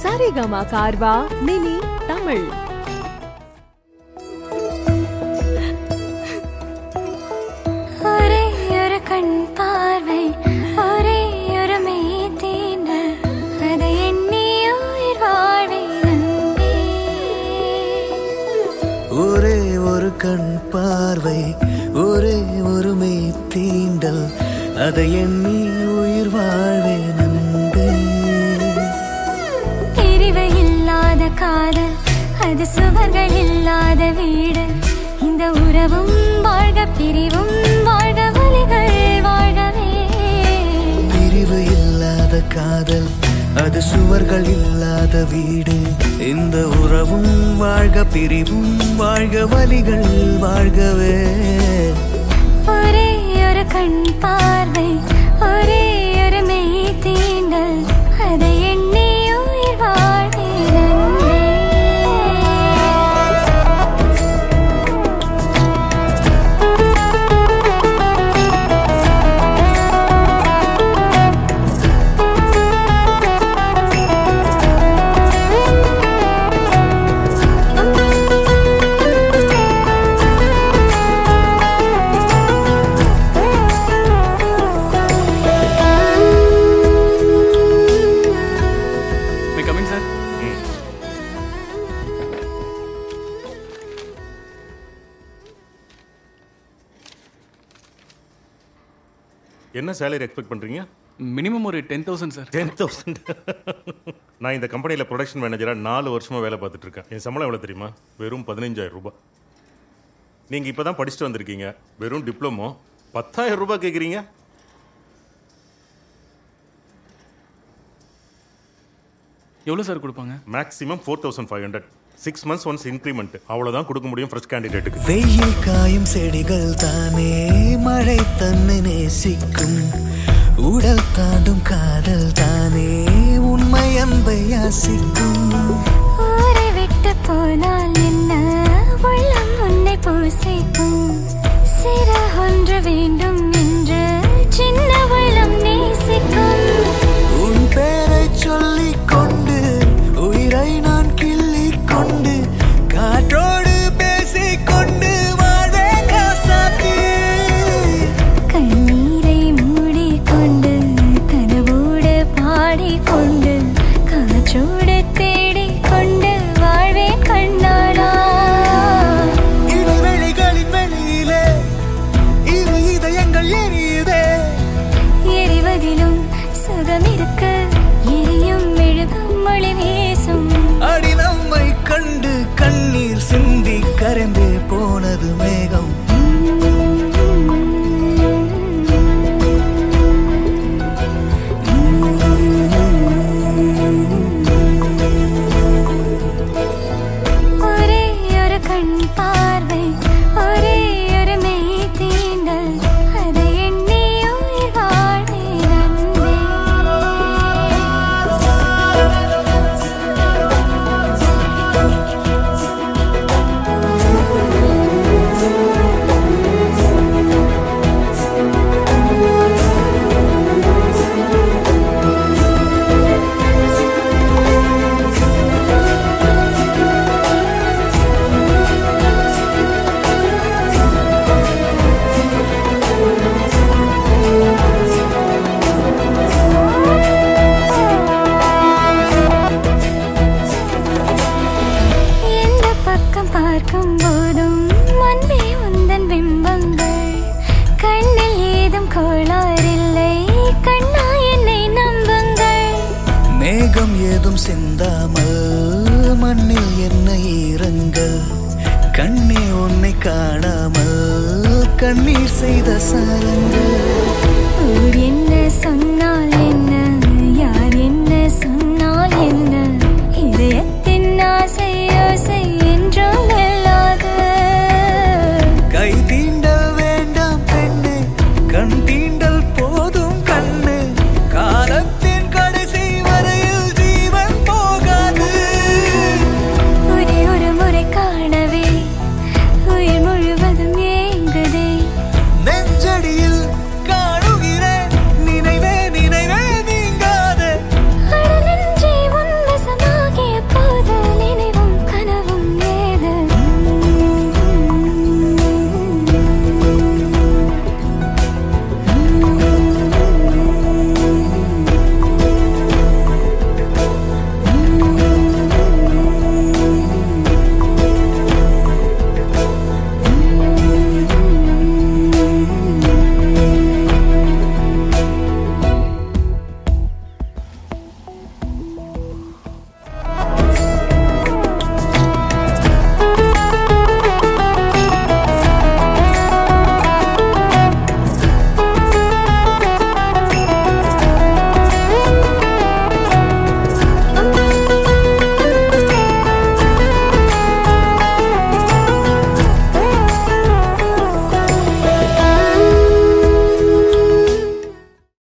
Saregama கார்வா mini Tamil ஒரே ஒரு கண் பார்வை ஒரே ஒரு மெய் தீண்டல் அதை எண்ணி உயிர் வாழை நம்பி ஒரே ஒரு கண் பார்வை ஒரே ஒரு மெய் தீண்டல் அதை எண்ணி உயிர் வாழ்வே நம்பே பிரிவு இல்லாத காதல் அது சுவர்கள் இல்லாத வீடு இந்த உறவும் வாழ்க பிரிவும் வாழ்க வலிகள் வாழ்கவே பிரிவு இல்லாத காதல் அது சுவர்கள் இல்லாத வீடு இந்த உறவும் வாழ்க பிரிவும் வாழ்க வலிகள் வாழ்கவே ஒரே ஒரு கண் பார்வை ஒரே ஒரு மெய் தீண்டல் அதை எண்ணி உயிர் வாழே நன்பே மே கமிங் சார் என்ன சேலரி எக்ஸ்பெக்ட் பண்ணுறீங்க மினிமம் ஒரு ten thousand sir ten thousand நான் இந்த கம்பெனியில் ப்ரொடக்ஷன் மேனேஜராக நாலு வருஷமாக வேலை பார்த்துட்டு இருக்கேன் என் சம்பளம் எவ்வளோ தெரியுமா வெறும் பதினஞ்சாயிரம் ரூபாய் நீங்கள் இப்போ தான் படிச்சுட்டு வந்திருக்கீங்க வெறும் டிப்ளமோ பத்தாயிரம் ரூபாய் கேட்குறீங்க எவ்வளோ சார் கொடுப்பாங்க maximum four thousand five hundred six months once increment அவ்வளோதான் கொடுக்க முடியும் ஃப்ரெஷ் கேண்டிடேட்டுக்கு வெயில் காயும் செடிகள் தானே மழை தன்னை நேசிக்கும் உடல் தாண்டும் காதல் தானே உண்மை அன்பை யாசிக்கும் ஊரை விட்டு போனால் என்ன உள்ளம் உன்னை பூசிக்கும் சிற ஒன்று வேண்டும் என்று சின்ன உள்ளம் நேசிக்கும் உன் பேரை சொல்லிக் கொண்டு உயிரை நான் கிள்ளிக் கொண்டு காற்றோடு பேசிக் கொண்டு வாழே காசாத்தி கண்ணீரை மூடிக்கொண்டு கனவோடு பாடிக்கொண்டு காற்றோடு தேடிக்கொண்டு வாழ்வே கண்ணாடா இடைவெளிகளின் வெளியிலே இரு இதயங்கள் எரியுதே எரிவதிலும் சுகம் இருக்க எரியும் மெழுகும் மொழி வீசும் அடி நம்மை கண்டு கண்ணீர் சிந்தி கரைந்தே போனது மேகம் ஒரே ஒரு கண் பார்வை ஒரே ஒரு மெய் தீண்டல் அதை எண்ணி உயிர் வாழ்வே நன்பே எந்த பக்கம் பார்க்கும் போதும் அன்பே உந்தன் பிம்பங்கள் கண்ணில் ஏதும் கோளாறில்லை கண்ணா என்னை நம்புங்கள் மேகம் ஏதும் சிந்தாமல் மண்ணில் என்ன ஈரங்கள் கண்ணே உன்னை காணாமல் கண்ணீர் செய்த சாரங்கள் ஊர் என்ன சொன்னாலும்